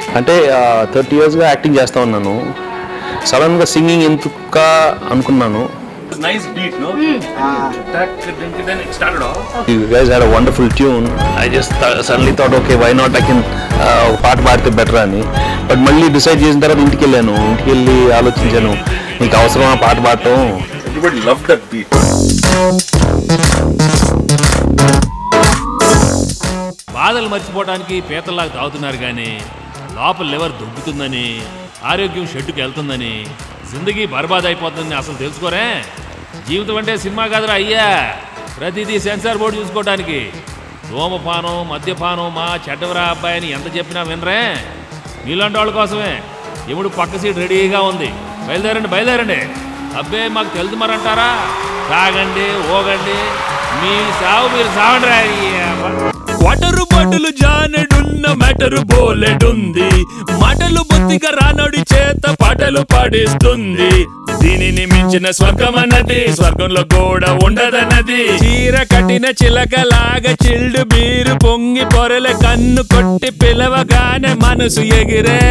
అంటే థర్టీ ఇయర్స్గా యాక్టింగ్ చేస్తా ఉన్నాను సడన్గా సింగింగ్ ఎందుక అనుకున్నాను nice beat no tuck dink then it started off you guys had a wonderful tune I just suddenly thought okay why not I can ఒక పాట పాడితే బెటర్ అని బట్ మళ్ళీ డిసైడ్ చేసిన తర్వాత ఇంటికి వెళ్ళాను ఇంటికి వెళ్ళి ఆలోచించాను నీకు అవసరమా పాట పాడటం ఎవ్రీబడి లవ్ దట్ బీట్ బాధలు మర్చిపోవడానికి పీతల్లాగా తాగుతున్నారు కానీ లోపల లివర్ దొబ్బుతుందని ఆరోగ్యం షెడ్డుకి వెళ్తుందని జిందగీ బర్బాద్ అయిపోతుందని అసలు తెలుసుకోరే జీవితం అంటే సినిమా కాదురా అయ్యా ప్రతిదీ సెన్సార్ బోర్డు చూసుకోవడానికి ధూమపానం మద్యపానం మా చెడ్డవరా అబ్బాయి అని ఎంత చెప్పినా వినరే మీలాంటి వాళ్ళ కోసమే ఎముడు పక్క సీట్ రెడీగా ఉంది బయలుదేరండి బయలుదేరండి అబ్బే మాకు తెలుసు మరంటారా తాగండి ఓగండి మీ సావు మీరు సావండి రా వాటరు బాటలు జానెడున్న మెటరు బోలెడుంది మాటలు బొత్తిగా రానడి చేత పాటలు పాడిస్తుంది దీనిని మించిన స్వర్గమన్నది స్వర్గంలో కూడా ఉండదన్నది చీర కట్టిన చిలకలాగా చిల్డు బీరు పొంగి పొరల కన్ను కొట్టి పిలవగానే మనసు ఎగిరే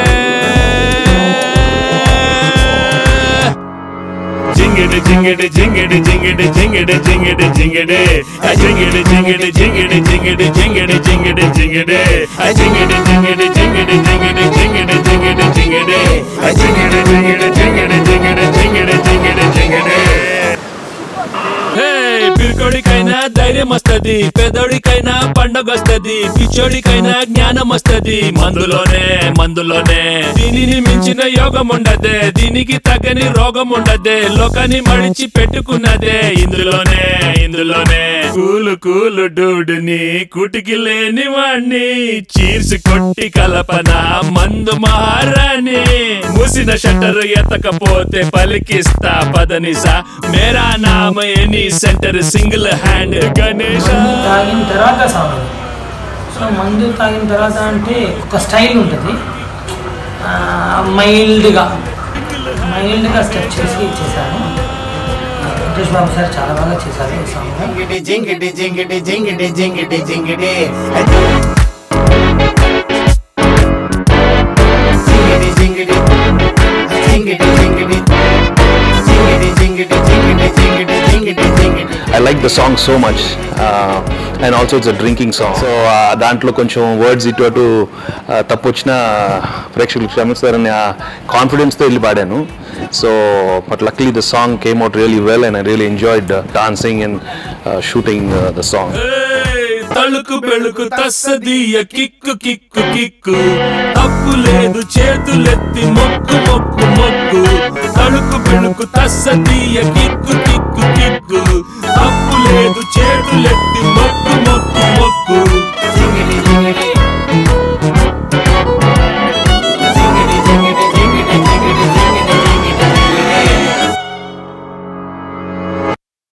జింగిడి జింగిడి జింగిడి జింగిడి జింగిడి జింగిడి జింగిడి ఆ జింగిడి జింగిడి జింగిడి జింగిడి జింగిడి జింగిడి జింగిడి ఆ జింగిడి జింగిడి జింగిడి జింగిడి జింగిడి జింగిడి జింగిడి ఆ జింగిడి జింగిడి జింగిడి జింగిడి జింగిడి జింగిడి జింగిడి హే పిరికోడికైనా ధైర్యం వస్తది పెదోడికైనా పండగ వస్తది పిచ్చోడికైనా జ్ఞానం వస్తది మందులోనే మందులోనే దీనిని మించిన యోగం ఉండదే దీనికి తగ్గని రోగం ఉండదే లోకాన్ని మడిచి పెట్టుకున్నదే ఇందులోనే ఇందులోనే కూలు కూలు డూడుని కుటికి లేని వాణ్ణి చీర్సి కొట్టి కలపన మందు మహారాణి మూసిన షట్టర్ ఎత్తకపోతే పలికిస్తా పదనిసా మేరా నామ any center single hand Ganesha మందు తాగిన తర్వాత సాంగ్ ఇది. సో మందు తాగిన తర్వాత అంటే ఒక స్టైల్ ఉంటుంది మైల్డ్గా మైల్డ్గా స్టెప్ చేసి చేశాను వెంకటేష్ బాబు సార్ చాలా బాగా చేశారు ఈ సాంగ్ జింగిడి జింగిడి జింగిడి జింగిడి జింగిడి జింగిడి జింగిడి జింగిడి జింగిడి జింగిడి జింగిడి జింగిడి జింగిడి జింగిడి జింగిడి జింగిడి I like the song so much and also it's a drinking song so దాంట్లో కొంచెం వర్డ్స్ ఇటు అటు uh, తప్పు వచ్చినా ప్రేక్షకులు క్షమిస్తారని ఆ కాన్ఫిడెన్స్తో వెళ్ళి పాడాను so but luckily the song came out really well and I really enjoyed dancing and shooting the song ఏయ్, తళుకు బెళుకు తస్సదీయ కిక్కు కిక్కు కిక్కు తప్పు లేదు చేతులెత్తి మొక్కు మొక్కు మొక్కు తళుకు బెళుకు తస్సదీయ కిక్కు కిక్కు